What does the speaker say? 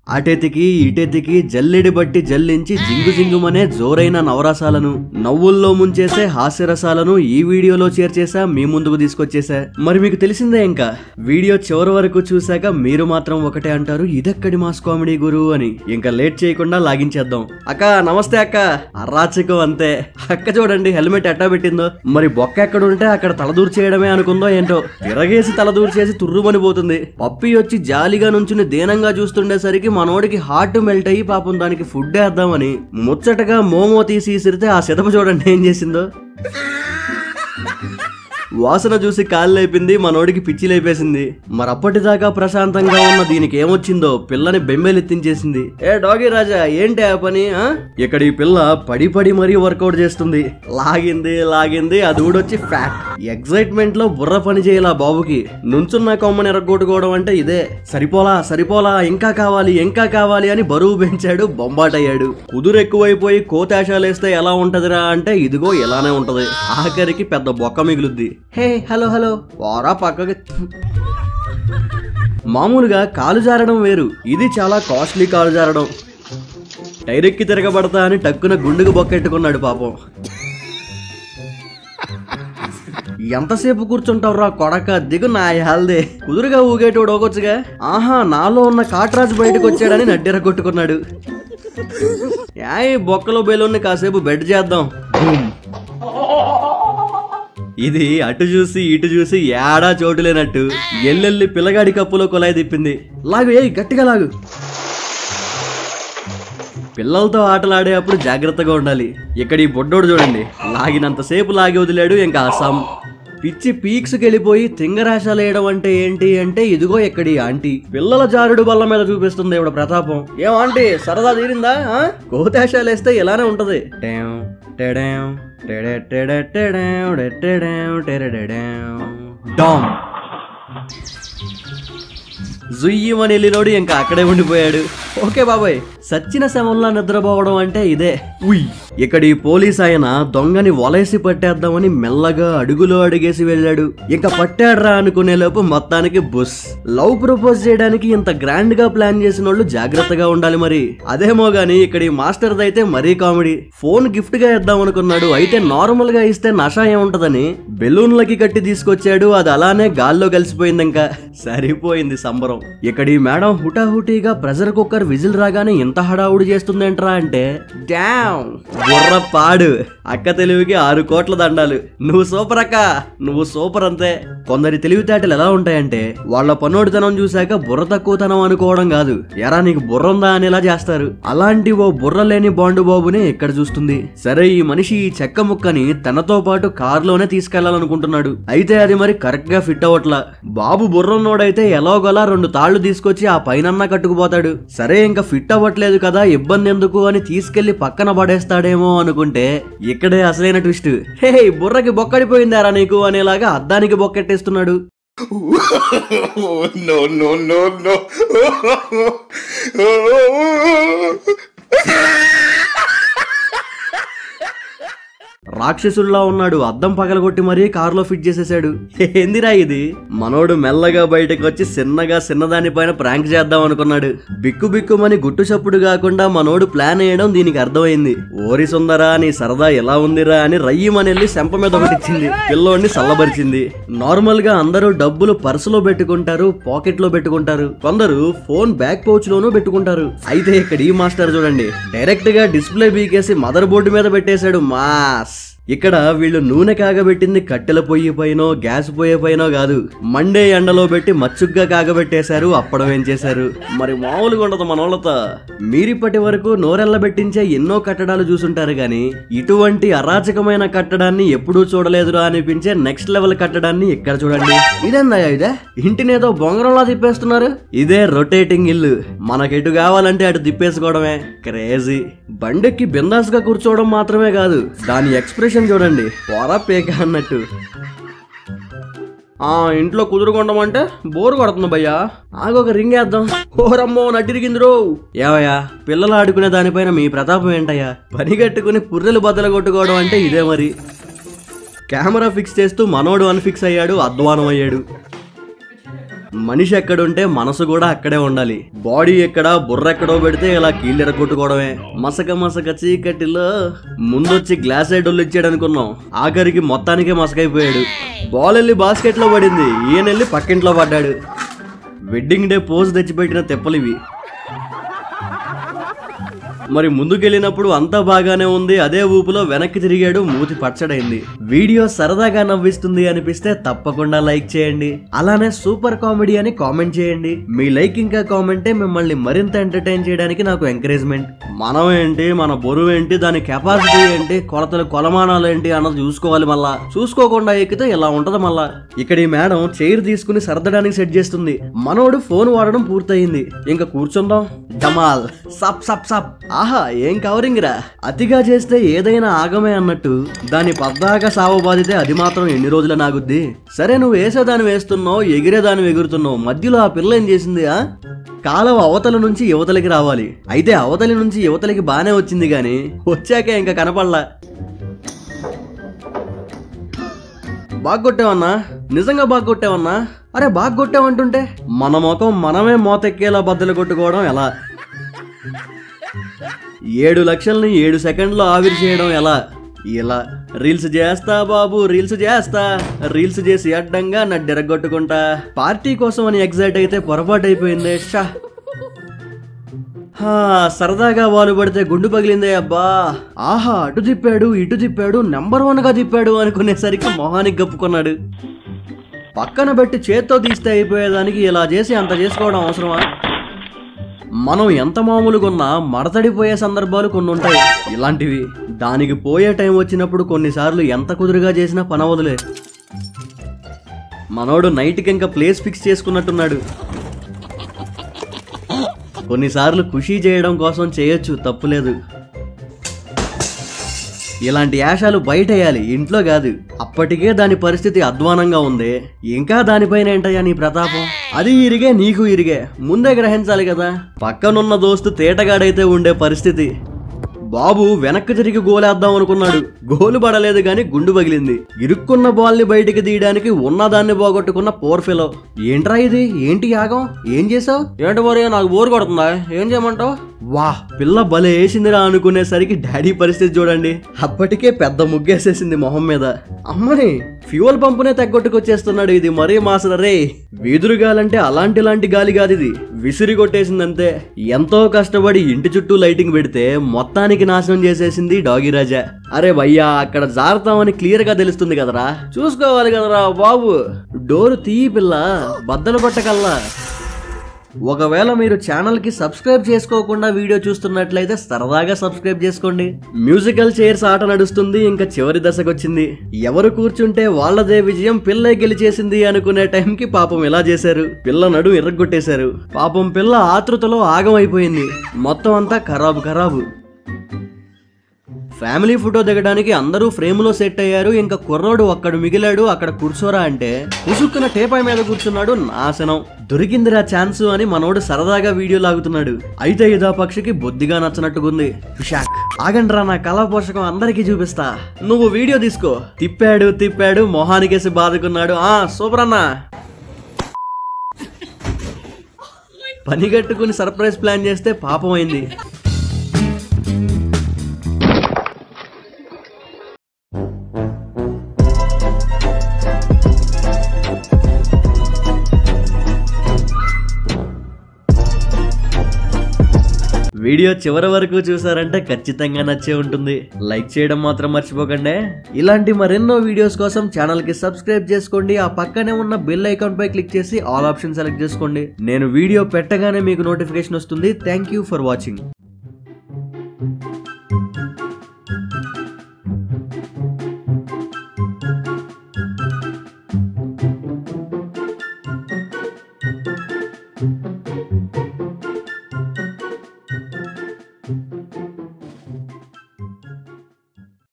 అటెతికి ఇటెతికి జల్లెడి బట్టి జల్లించి జింగు జింగుమనే జోరైన నవరసాలను నవ్వుల్లో ముంచేసే హాస్యరసాలను ఈ వీడియోలో చేర్చేసా మీ ముందుకు తీసుకొచ్చేసా మరి మీకు తెలిసిందే ఇంకా వీడియో చివరి వరకు చూశాక మీరు మాత్రం ఒకటే అంటారు ఇదెక్కడి మాస్ కామెడీ గురు అని ఇంకా లేట్ చేయకుండా లాగించేద్దాం అక్క నమస్తే అక్క అరాచకం అంతే అక్క చూడండి హెల్మెట్ ఎట్టా పెట్టిందో మరి బొక్క ఎక్కడ ఉంటే అక్కడ తలదూరు చేయడమే అనుకుందో ఏంటో తిరగేసి తలదూరు చేసి తుర్రుమని పోతుంది పప్పి వచ్చి జాలిగా నుంచుని దీనంగా చూస్తుండేసరికి మనోడికి హార్ట్ మెల్ట్ అయ్యి పాపం దానికి ఫుడ్ వేద్దామని ముచ్చటగా మోమో తీసి ఇసిరితే ఆ సిదప చూడండి ఏం చేసిందో వాసన చూసి కాళ్ళు లేపింది మనోడికి పిచ్చి లేపేసింది మరప్పటిదాకా ప్రశాంతంగా ఉన్న దీనికి ఏమొచ్చిందో పిల్లని బెంబేలెత్తించేసింది ఏ డాగి రాజా ఏంటి ఆ పని ఆ? ఇక్కడ ఈ పిల్ల పడి పడి మరీ వర్కౌట్ చేస్తుంది లాగింది లాగింది అది ఊడొచ్చి ఫ్యాట్ ఎగ్జైట్మెంట్ లో బుర్ర పని చేయాల బాబుకి నుంచున్న కొమ్మని ఎరగొట్టుకోవడం అంటే ఇదే సరిపోలా సరిపోలా ఇంకా కావాలి ఇంకా కావాలి అని బరువు పెంచాడు బొంబాటయ్యాడు కుదురు ఎక్కువైపోయి కోతాశాలేస్తే ఎలా ఉంటదిరా అంటే ఇదిగో ఇలానే ఉంటది ఆఖరికి పెద్ద బొక్క మిగులుద్ది హే హలో హలో వారా పక్కకి మామూలుగా కాలు జారడం వేరు ఇది చాలా కాస్ట్లీ కాలు జారడం టైరెక్కి తిరగబడతా అని టక్కున గుండెకు బొక్కెట్టుకున్నాడు పాపం ఎంతసేపు కూర్చుంటావురా కొడక దిగు నా హెల్దే కుదురుగా ఊగేటోడు ఓకొచ్చుగా ఆహా నాలో ఉన్న కాట్రాజు బయటకు వచ్చాడని నడ్డెర కొట్టుకున్నాడు యాయ్ బొక్కలో బెలూన్ని కాసేపు బెడ్ చేద్దాం బూమ్. ఇది అటు చూసి ఇటు చూసి ఏడా చోటు లేనట్టు ఎల్లెల్లి పిల్లగాడి కప్పులో కొలాయి తిప్పింది లాగు ఏయ్ గట్టిగా లాగు పిల్లలతో ఆటలాడే అప్పుడు జాగ్రత్తగా ఉండాలి ఇక్కడ ఈ బొడ్డోడు చూడండి లాగినంతసేపు లాగి వదిలాడు ఇంకా అస్సాం పిచ్చి పీక్స్కి వెళ్ళిపోయి తింగరాశాలు వేయడం అంటే ఏంటి అంటే ఇదిగో ఎక్కడి ఆంటీ పిల్లల జారుడు బల్ల మీద చూపిస్తుంది ఇవిడ ప్రతాపం ఏం ఆంటీ సరదా తీరిందా ఆ? కోతాశాలు వేస్తే ఇలానే ఉంటది టేం, టెడేం, టెడే, టెడే, టెడేం, డే, టెడేం, టెరెడెడేం. డామ్ జుయ్యమని వెళ్ళినోడు ఇంకా అక్కడే ఉండిపోయాడు ఓకే బాబాయ్ సచ్చిన శవంలా నిద్రపోవడం అంటే ఇదే ఉయ్ ఇక్కడ ఈ పోలీస్ ఆయన దొంగని వలేసి పట్టేద్దామని మెల్లగా అడుగులో అడుగేసి వెళ్ళాడు ఇంకా పట్టాడ్రా అనుకునే లోపు మొత్తానికి బుస్ లవ్ ప్రపోజ్ చేయడానికి ఇంత గ్రాండ్ గా ప్లాన్ చేసిన వాళ్ళు జాగ్రత్తగా ఉండాలి మరి అదేమో గాని ఇక్కడ ఈ మాస్టర్ అయితే మరీ కామెడీ ఫోన్ గిఫ్ట్ గా ఇద్దాం అనుకున్నాడు అయితే నార్మల్ గా ఇస్తే నషా ఏముంటదని బెలూన్లకి కట్టి తీసుకొచ్చాడు అది అలానే గాల్లో కలిసిపోయింది ఇంకా సరిపోయింది సంబరం ఇక్కడ ఈ మేడం హుటాహుటీగా ప్రెషర్ కుక్కర్ విజిల్ రాగానే ఇంత హడావుడి చేస్తుందేంట్రా అంటే డామ్ బుర్ర పాడు అక్క తెలివికి ఆరు కోట్ల దండాలు నువ్వు సూపర్ అక్క నువ్వు సూపర్ అంతే కొందరి తెలివితేటలు ఎలా ఉంటాయంటే వాళ్ళ పన్నోడితనం చూశాక బుర్ర తక్కువతనం అనుకోవడం కాదు ఎరా నీకు బుర్ర ఉందా అనేలా చేస్తారు అలాంటి ఓ బుర్ర లేని బాండు బాబునే ఇక్కడ చూస్తుంది సరే ఈ మనిషి ఈ చెక్క ముక్కని తనతో పాటు కారులోనే తీసుకెళ్లాలనుకుంటున్నాడు అయితే అది మరి కరెక్ట్ గా ఫిట్ అవ్వట్లా బాబు బుర్రన్నోడైతే ఎలాగోలా రెండు తాళ్లు తీసుకొచ్చి ఆ పైనన్నా కట్టుకుపోతాడు సరే ఇంకా ఫిట్ అవ్వట్లేదు కదా ఇబ్బంది ఎందుకు అని తీసుకెళ్లి పక్కన పడేస్తాడేమో అనుకుంటే ఇక్కడే అసలైన ట్విస్ట్ హే బుర్రకి బొక్కడిపోయిందారా నీకు అనేలాగా అద్దానికి బొక్కెట్టేస్తున్నాడు Oh, no, no, no, no. రాక్షసుల్లా ఉన్నాడు అద్దం పగలగొట్టి మరీ కారులో ఫిట్ చేసేసాడు ఏందిరా ఇది మనోడు మెల్లగా బయటకు వచ్చి చిన్నగా చిన్నదానిపైన ప్రాంక్ చేద్దాం అనుకున్నాడు బిక్కు బిక్కుమని గుట్టు చప్పుడు కాకుండా మనోడు ప్లాన్ వేయడం దీనికి అర్థమైంది ఓరి సుందరా నీ సరదా ఎలా ఉందిరా అని రయ్యమని వెళ్ళి సెంప మీద ఒకటి ఇచ్చింది పిల్లోడిని చల్లబరిచింది నార్మల్ గా అందరూ డబ్బులు పర్సులో పెట్టుకుంటారు పాకెట్ లో పెట్టుకుంటారు కొందరు ఫోన్ బ్యాక్ పౌచ్ లోనూ పెట్టుకుంటారు అయితే ఇక్కడ ఈ మాస్టర్ చూడండి డైరెక్ట్ గా డిస్ప్లే బీకేసి మదర్ బోర్డు మీద పెట్టేశాడు మాస్ ఇక్కడ వీళ్ళు నూనె కాగబెట్టింది కట్టెల పొయ్యి పైనో గ్యాస్ పొయ్యి పైనో కాదు మండే ఎండలో పెట్టి మచ్చుగ్గా కాగబెట్టేశారు అప్పడం ఏం చేశారు మరి మామూలుగా ఉండదు మనోళ్ళతో మీరిప్పటి వరకు నోరెళ్ళబెట్టించే ఎన్నో కట్టడాలు చూసుంటారు గాని ఇటువంటి అరాచకమైన కట్టడాన్ని ఎప్పుడూ చూడలేదురా అనిపించే నెక్స్ట్ లెవెల్ కట్టడాన్ని ఇక్కడ చూడండి ఇదేందయ్యా ఇదే ఇంటినేదో బొంగరంలా తిప్పేస్తున్నారు ఇదే రొటేటింగ్ ఇల్లు మనకెటు కావాలంటే అటు తిప్పేసుకోవడమే క్రేజీ బండెక్కి బిందాస్ గా కూర్చోవడం మాత్రమే కాదు దాని ఎక్స్ప్రెషన్ చూడండి పొర పేక అన్నట్టు ఆ ఇంట్లో కుదురుకోవడం అంటే బోరు కొడుతుంది భయ్యా ఆగొక రింగ్ వేద్దాం ఓరమ్మో నటిరిగిందిరో ఏవయ్యా పిల్లలు ఆడుకునే దానిపైన మీ ప్రతాపం ఏంటయ్యా పని కట్టుకుని పుర్రెలు బద్దలు కొట్టుకోవడం అంటే ఇదే మరి కెమెరా ఫిక్స్ చేస్తూ మనోడు అన్ఫిక్స్ అయ్యాడు అధ్వానం అయ్యాడు మనిషి ఎక్కడుంటే మనసు కూడా అక్కడే ఉండాలి బాడీ ఎక్కడ బుర్ర ఎక్కడో పెడితే ఇలా కీళ్ళు ఎరగొట్టుకోవడమే మసక మసక చీకటిలో ముందొచ్చి గ్లాస్ ఐడోళ్ళు ఇచ్చాడు అనుకున్నాం ఆఖరికి మొత్తానికే మసకైపోయాడు బాల్ వెళ్ళి బాస్కెట్ లో పడింది ఈయన వెళ్ళి పక్కింట్లో పడ్డాడు వెడ్డింగ్ డే పోజ్ తెచ్చిపెట్టిన తెప్పలివి మరి ముందుకెళ్ళినప్పుడు అంతా బాగానే ఉంది అదే ఊపులో వెనక్కి తిరిగాడు మూతి పచ్చడైంది వీడియో సరదాగా నవ్విస్తుంది అనిపిస్తే తప్పకుండా లైక్ చేయండి అలానే సూపర్ కామెడీ అని కామెంట్ చేయండి మీ లైక్ ఇంకా కామెంటే మిమ్మల్ని మరింత ఎంటర్టైన్ చేయడానికి నాకు ఎంకరేజ్మెంట్ మనం ఏంటి మన బరువు ఏంటి దాని కెపాసిటీ ఏంటి కొలతలు కొలమానాలు ఏంటి అన్నది చూసుకోవాలి మళ్ళా చూసుకోకుండా ఎక్కితే ఇలా ఉంటది మళ్ళా ఇక్కడ ఈ మేడం చైర్ తీసుకుని సర్దడానికి సెట్ చేస్తుంది మనోడు ఫోన్ వాడడం పూర్తయింది ఇంకా కూర్చుందాం డమాల్ సప్ సప్ సప్ ఆహా ఏం కవరింగ్ రా అతిగా చేస్తే ఏదైనా ఆగమే అన్నట్టు దాని పద్దాక సావ బాధితే అది మాత్రం ఎన్ని రోజుల నాగుద్ది సరే నువ్వు వేసేదాన్ని వేస్తున్నావు ఎగిరేదాన్ని ఎగురుతున్నావు మధ్యలో ఆ పిల్ల ఏం చేసింది ఆ కాలం అవతల నుంచి యువతలకి రావాలి అయితే అవతలి నుంచి యువతలకి బానే వచ్చింది గాని వచ్చాక ఇంకా కనపడలా బాగా కొట్టావన్నా నిజంగా బాగా కొట్టావన్నా అరే బాగా కొట్టావంటుంటే మన ముఖం మనమే మోతెక్కేలా బద్దలు కొట్టుకోవడం ఎలా ఏడు లక్షల్ని ఏడు సెకండ్లో ఆవిరి చేయడం ఎలా ఇలా రీల్స్ చేస్తా బాబు రీల్స్ చేస్తా రీల్స్ చేసి అడ్డంగా నా డెరగొట్టుకుంటా పార్టీ కోసం అని ఎగ్జైట్ అయితే పొరపాటు అయిపోయింది షా హా, సరదాగా బాలు పడితే గుండు పగిలిందే అబ్బా ఆహా అటు తిప్పాడు ఇటు తిప్పాడు నెంబర్ వన్ గా తిప్పాడు అనుకునేసరికి మొహానికి గప్పుకున్నాడు పక్కన పెట్టి చేత్తో తీస్తే అయిపోయేదానికి ఇలా చేసి అంత చేసుకోవడం అవసరమా మనం ఎంత మామూలుగా ఉన్నా మడతడిపోయే సందర్భాలు కొన్ని ఉంటాయి ఇలాంటివి దానికి పోయే టైం వచ్చినప్పుడు కొన్నిసార్లు ఎంత కుదురుగా చేసినా పనవదులే మనోడు నైట్కి ఇంకా ప్లేస్ ఫిక్స్ చేసుకున్నట్టున్నాడు కొన్నిసార్లు ఖుషీ చేయడం కోసం చేయొచ్చు తప్పులేదు ఇలాంటి యాషాలు బయట వేయాలి ఇంట్లో కాదు అప్పటికే దాని పరిస్థితి అధ్వానంగా ఉంది ఇంకా దానిపైన ఏంటయ్యా నీ ప్రతాపం అది ఇరిగే నీకు ఇరిగే ముందే గ్రహించాలి కదా పక్కనున్న దోస్తు తేటగాడైతే ఉండే పరిస్థితి బాబు వెనక్కి తిరిగి గోలేద్దాం అనుకున్నాడు గోలు పడలేదు గాని గుండు పగిలింది ఇరుక్కున్న బాల్ ని బయటికి తీయడానికి ఉన్నదాన్ని పోగొట్టుకున్న పోర్ ఫెలో ఏంట్రా ఇది ఏంటి యాగం ఏం చేసావు ఏంటి మరి నాకు బోర్ కొడుతుందా ఏం చేయమంటావు వా పిల్ల భలే వేసిందిరా అనుకునేసరికి డాడీ పరిస్థితి చూడండి అప్పటికే పెద్ద ముగ్గేసేసింది మొహం మీద అమ్మని ఫ్యూయల్ పంపునే తగ్గొట్టుకొచ్చేస్తున్నాడు ఇది మరీ మాసర రే వీధురు గాలంటే అలాంటి లాంటి గాలి కాదు ఇది విసిరి కొట్టేసిందంతే ఎంతో కష్టపడి ఇంటి చుట్టూ లైటింగ్ పెడితే మొత్తానికి నాశనం చేసేసింది డాగి రాజా అరే భయ్యా అక్కడ జారుతామని క్లియర్ గా తెలుస్తుంది కదరా చూసుకోవాలి కదరా బాబు డోరు తీయి పిల్ల బద్దలు పట్టకల్లా ఒకవేళ మీరు ఛానల్ కి సబ్స్క్రైబ్ చేసుకోకుండా వీడియో చూస్తున్నట్లయితే సరదాగా సబ్స్క్రైబ్ చేసుకోండి మ్యూజికల్ చైర్స్ ఆట నడుస్తుంది ఇంకా చివరి దశకు వచ్చింది ఎవరు కూర్చుంటే వాళ్ళదే విజయం పిల్ల గెలిచేసింది అనుకునే టైంకి పాపం ఇలా చేశారు పిల్ల నడు ఎర్రగొట్టేశారు పాపం పిల్ల ఆతృతలో ఆగమైపోయింది మొత్తం అంతా ఖరాబు ఖరాబు ఫ్యామిలీ ఫోటో దిగడానికి అందరూ ఫ్రేమ్ లో సెట్ అయ్యారు ఇంకా కుర్రోడు ఒక్కడు మిగిలాడు అక్కడ కూర్చోరా అంటే పుసుక్కున టేపాయ్ మీద కూర్చున్నాడు నాశనం దొరికిందిరా ఛాన్స్ అని మనోడు సరదాగా వీడియో లాగుతున్నాడు అయితే ఇదా పక్షికి బొద్దిగా నచ్చనట్టుగుంది షాక్ ఆగండ్రా నా కళా పోషకం అందరికీ చూపిస్తా నువ్వు వీడియో తీసుకో తిప్పాడు తిప్పాడు మొహానికేసి బాదుకున్నాడు ఆ సూపర్ అన్నా పని కట్టుకుని సర్ప్రైజ్ ప్లాన్ చేస్తే పాపం అయింది వీడియో చివరి వరకు చూసారంటే ఖచ్చితంగా నచ్చే ఉంటుంది లైక్ చేయడం మాత్రం మర్చిపోకండి ఇలాంటి మరెన్నో వీడియోస్ కోసం ఛానల్ కి సబ్స్క్రైబ్ చేసుకోండి ఆ పక్కనే ఉన్న బెల్ ఐకాన్ పై క్లిక్ చేసి ఆల్ ఆప్షన్ సెలెక్ట్ చేసుకోండి నేను వీడియో పెట్టగానే మీకు నోటిఫికేషన్ వస్తుంది థ్యాంక్ యూ ఫర్ వాచింగ్